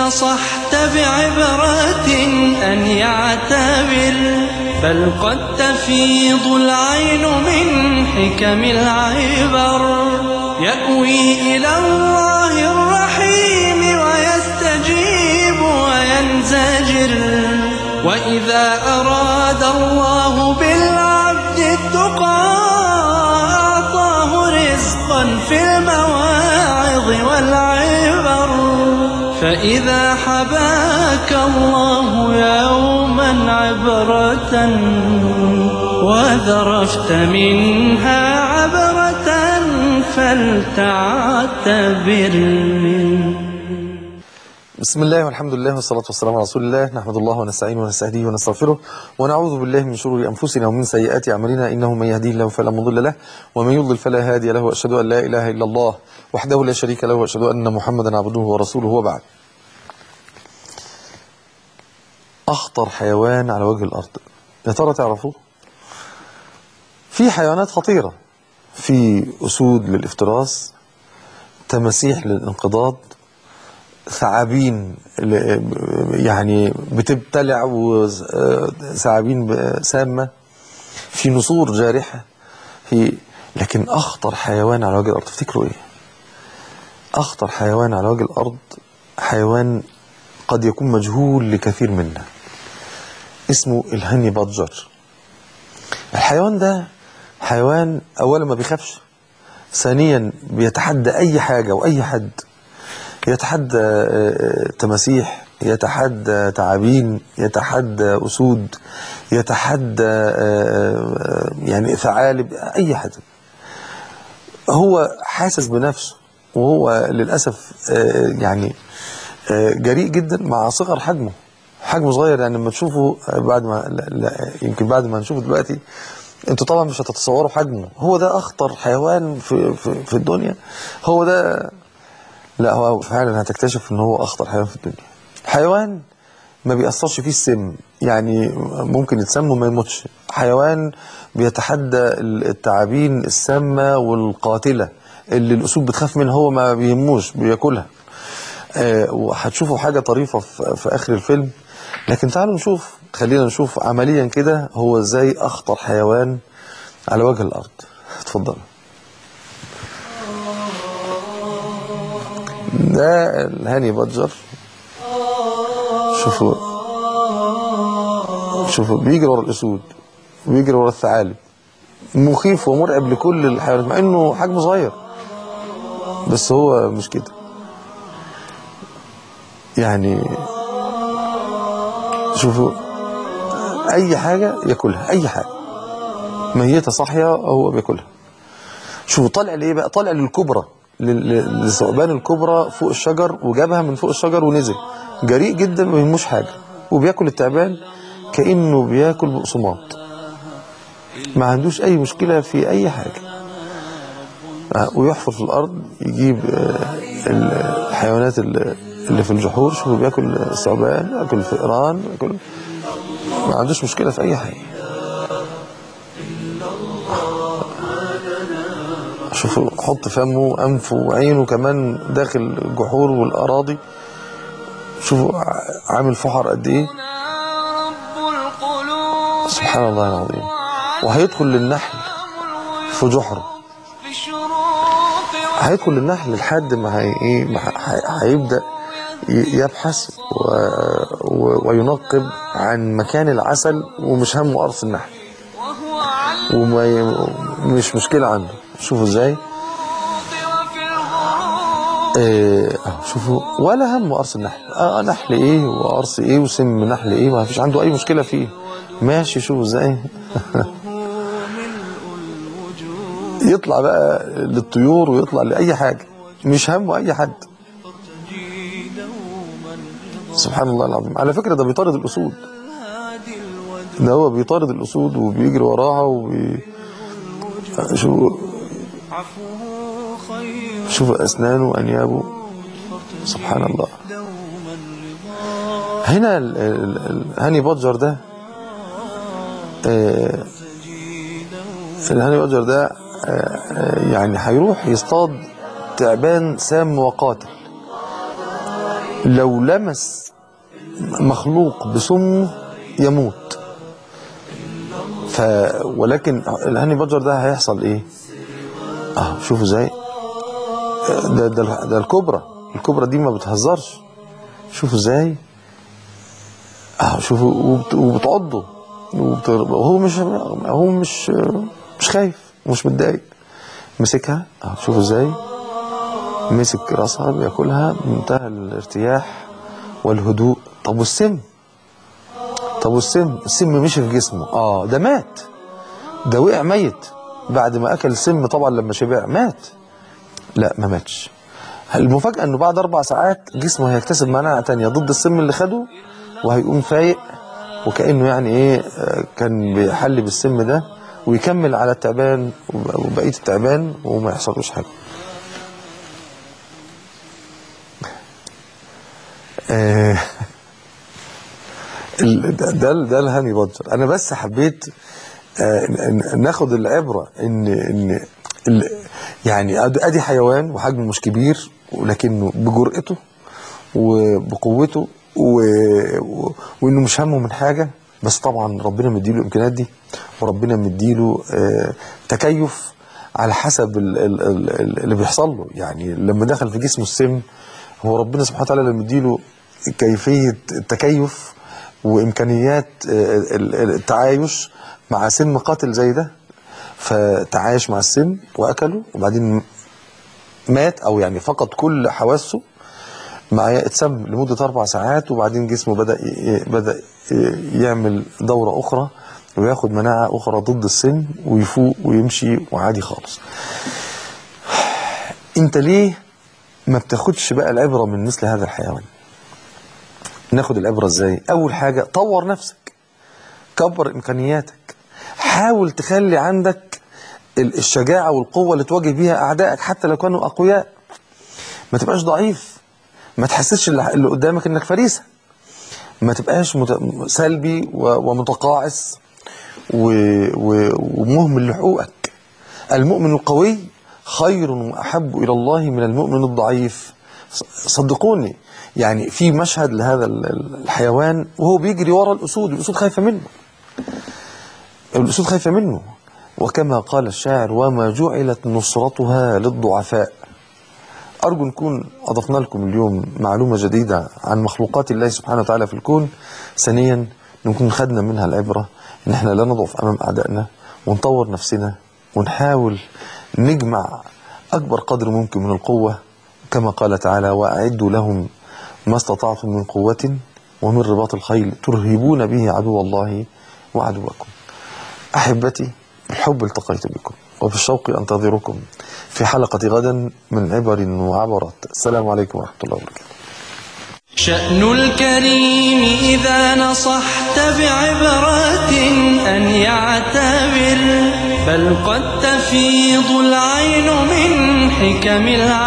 نصحت بعبرة أن يعتبر بل قد تفيض العين من حكم العبر يأوي إلى الله الرحيم ويستجيب وينزجر وإذا أراد الله بالعبد التقى أعطاه رزقا في المواعظ والعبر فإذا حباك الله يوما عبرة وذرفت منها عبرة فلتعتبر بسم الله والحمد لله والصلاة والسلام على رسول الله نحمد الله ونستعينه ونستهديه ونستغفره ونعوذ بالله من شرور أنفسنا ومن سيئات أعمالنا إنه من يهديه الله فلا مضل له ومن يضلل فلا هادي له وأشهد أن لا إله إلا الله وحده لا شريك له وأشهد أن محمدا عبده ورسوله وبعد أخطر حيوان على وجه الأرض يا ترى تعرفوه في حيوانات خطيرة في أسود للافتراس تماسيح للانقضاض ثعابين ل- يعني بتبتلع وثعابين سامة في نسور جارحة في لكن أخطر حيوان على وجه الأرض تفتكروا إيه؟ أخطر حيوان على وجه الأرض حيوان قد يكون مجهول لكثير منا اسمه الهني بادجر الحيوان ده حيوان أولا ما بيخافش ثانيا بيتحدى أي حاجة وأي حد يتحدى آه، آه، تماسيح يتحدى تعابين يتحدى أسود يتحدى آه، آه، يعني ثعالب أي حد هو حاسس بنفسه وهو للأسف آه، يعني آه، جريء جدا مع صغر حجمه حجمه صغير يعني لما تشوفه آه، بعد ما لا لا يمكن بعد ما نشوفه دلوقتي انتوا طبعا مش هتتصوروا حجمه هو ده اخطر حيوان في في, في الدنيا هو ده لا هو فعلا هتكتشف ان هو اخطر حيوان في الدنيا حيوان ما بيأثرش فيه السم يعني ممكن يتسم وما يموتش حيوان بيتحدى التعابين السامة والقاتلة اللي الأسود بتخاف منها هو ما بيهموش بياكلها آه، وهتشوفوا حاجة طريفة في في آخر الفيلم لكن تعالوا نشوف خلينا نشوف عمليا كده هو ازاي أخطر حيوان على وجه الأرض اتفضلوا ده الهاني بادجر شوفوا شوفوا بيجري ورا الاسود وبيجري ورا الثعالب مخيف ومرعب لكل الحيوانات مع انه حجمه صغير بس هو مش كده يعني شوفوا اي حاجه ياكلها اي حاجه ميته صاحيه هو بياكلها شوفوا طالع لايه بقى طالع للكبرى لل- لل- للثعبان الكبرى فوق الشجر وجابها من فوق الشجر ونزل جريء جدا ما يهموش حاجه وبياكل التعبان كانه بياكل بقسماط ما عندوش اي مشكله في اي حاجه آه، ويحفر في الارض يجيب آه، الحيوانات اللي اللي في الجحور شوفوا بياكل الثعبان بياكل الفئران بياكل ما عندوش مشكله في اي حاجه شوفوا حط فمه انفه وعينه كمان داخل الجحور والاراضي شوفوا ع- عامل فحر قد ايه رب القلوب سبحان الله العظيم وهيدخل للنحل في جحره في الشروق هيدخل للنحل لحد ما هي ايه ما ه- هيبدا ي- يبحث و... و... وينقب عن مكان العسل ومش همه قرص النحل وهو على وما ي... مش مشكله عنده شوفوا ازاي وفي الغروب إيه، اهو شوفوا ولا هم قرص النحل اه نحل ايه وقرص ايه وسم نحل ايه ما فيش عنده اي مشكله فيه ماشي شوفوا ازاي يطلع بقى للطيور ويطلع لاي حاجه مش همه اي حد سبحان الله العظيم على فكره ده بيطارد الاسود ده هو بيطارد الاسود وبيجري وراها وبي شو عفوه خير شوف اسنانه وانيابه سبحان الله دوما رضا هنا ال- ال- ال- هاني بادجر ده آه، الهاني بادجر ده آه، آه، يعني هيروح يصطاد تعبان سام وقاتل لو لمس مخلوق بسمه يموت ف ولكن الهاني بادجر ده هيحصل ايه اه شوفوا ازاي ده ده ده الكبرى الكبرى دي ما بتهزرش شوفوا ازاي اه شوفوا وبت- وبتعضه وبت- وهو مش هو مش مش خايف ومش متضايق مسكها اه شوفوا ازاي مسك راسها بياكلها بمنتهى الارتياح والهدوء طب والسم طب والسم السم مشي في جسمه اه ده مات ده وقع ميت بعد ما اكل السم طبعا لما شبع مات لا ما ماتش المفاجأة انه بعد اربع ساعات جسمه هيكتسب مناعة تانية ضد السم اللي خده وهيقوم فايق وكأنه يعني ايه آه، كان بيحل بالسم ده ويكمل على التعبان وب- وبقية التعبان وما يحصلوش حاجة آه، ال- ده ده, ده الهاني بادجر انا بس حبيت آه، ن- ن- ناخد العبره ان ان ال- يعني أد- ادي حيوان وحجمه مش كبير ولكنه بجرأته وبقوته و... و... وانه مش همه من حاجه بس طبعا ربنا مديله الامكانيات دي وربنا مديله آه، تكيف على حسب ال... ال... ال... اللي بيحصل له يعني لما دخل في جسمه السم هو ربنا سبحانه وتعالى اللي مديله كيفيه التكيف وامكانيات آه، ال- ال- التعايش مع سم قاتل زي ده فتعايش مع السم واكله وبعدين مات او يعني فقد كل حواسه معايا اتسم لمدة أربع ساعات وبعدين جسمه بدأ ي- بدأ ي- يعمل دورة أخرى وياخد مناعة أخرى ضد السم ويفوق ويمشي وعادي خالص أنت ليه ما بتاخدش بقى العبرة من مثل هذا الحيوان ناخد العبرة ازاي أول حاجة طور نفسك كبر إمكانياتك حاول تخلي عندك ال- الشجاعة والقوة اللي تواجه بيها أعدائك حتى لو كانوا أقوياء ما تبقاش ضعيف ما تحسسش اللي اللي قدامك انك فريسه ما تبقاش مت... سلبي و... ومتقاعس و... و... ومهمل لحقوقك المؤمن القوي خير واحب الى الله من المؤمن الضعيف ص- صدقوني يعني في مشهد لهذا ال- ال- الحيوان وهو بيجري ورا الاسود الاسود خايفه منه الاسود خايفه منه وكما قال الشاعر وما جعلت نصرتها للضعفاء أرجو نكون أضفنا لكم اليوم معلومة جديدة عن مخلوقات الله سبحانه وتعالى في الكون ثانيا نكون خدنا منها العبرة إن إحنا لا نضعف أمام أعدائنا ونطور نفسنا ونحاول نجمع أكبر قدر ممكن من القوة كما قال تعالى وأعدوا لهم ما استطعتم من قوة ومن رباط الخيل ترهبون به عدو الله وعدوكم أحبتي بالحب التقيت بكم وبالشوق أنتظركم في حلقة غدا من عبر وعبرات السلام عليكم ورحمة الله وبركاته شأن الكريم إذا نصحت بعبرة أن يعتبر بل قد تفيض العين من حكم الع